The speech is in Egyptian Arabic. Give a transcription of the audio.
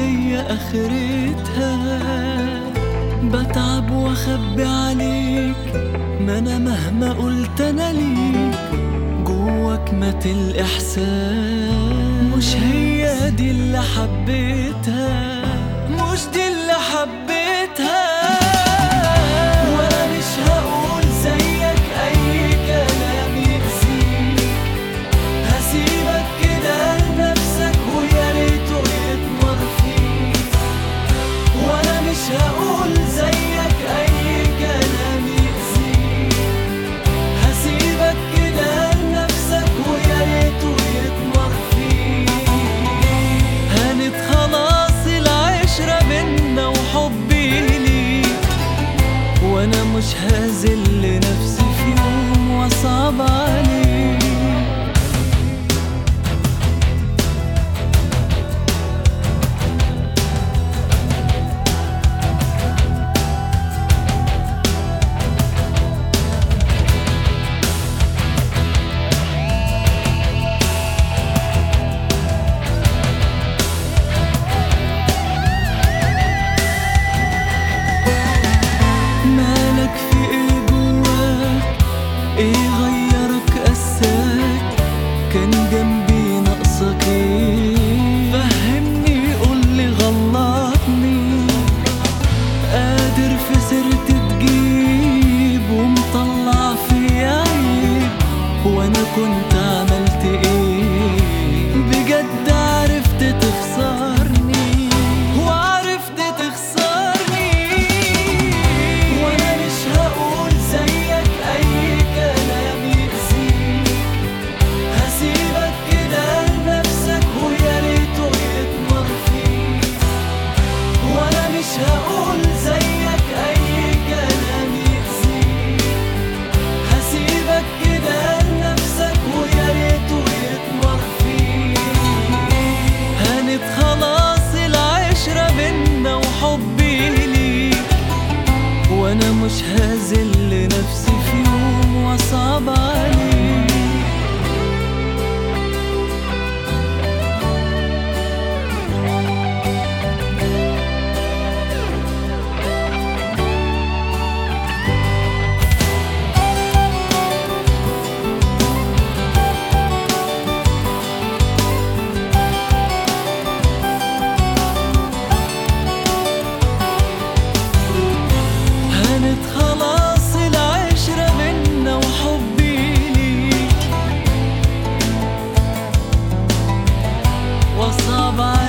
هي اخرتها بتعب واخبي عليك ما انا مهما قلت انا ليك جواك مات الاحساس مش هي دي اللي حبيتها مش دي اللي حبيتها وانا مش هقول زيك اي كلام يأذيك هسيبك كده لنفسك ويا ريته يتمر فيك وانا مش هقول زيك اي كلام يأذيك هسيبك كده لنفسك ويا ريته يتمر فيك هانت خلاص العشرة بينا وحبي ليك وانا مش هذل نفسي في يوم وصعب عليك مالك في ايه جواك ايه غيرك قساك كان جنبي ناقصك ايه فهمني قولي غلطني قادر في سيرتي تجيب ومطلع في عيب وانا كنت عملت ايه بجد عرفت تخسرني وعرفت تخسرني وانا مش هقول زيك اي كلام يأذيك هسيبك كده لنفسك ويا ريته يتمر فيك وانا مش هقول زيك اي كلام يأذيك هسيبك كده لنفسك ويا ريته يتمر فيك هانت خلاص العشرة بينا وحبي ليك وانا مش هذل نفسي في يوم وصعب عليك هانت خلاص العشرة بينا وحبي ليك وصعب عليك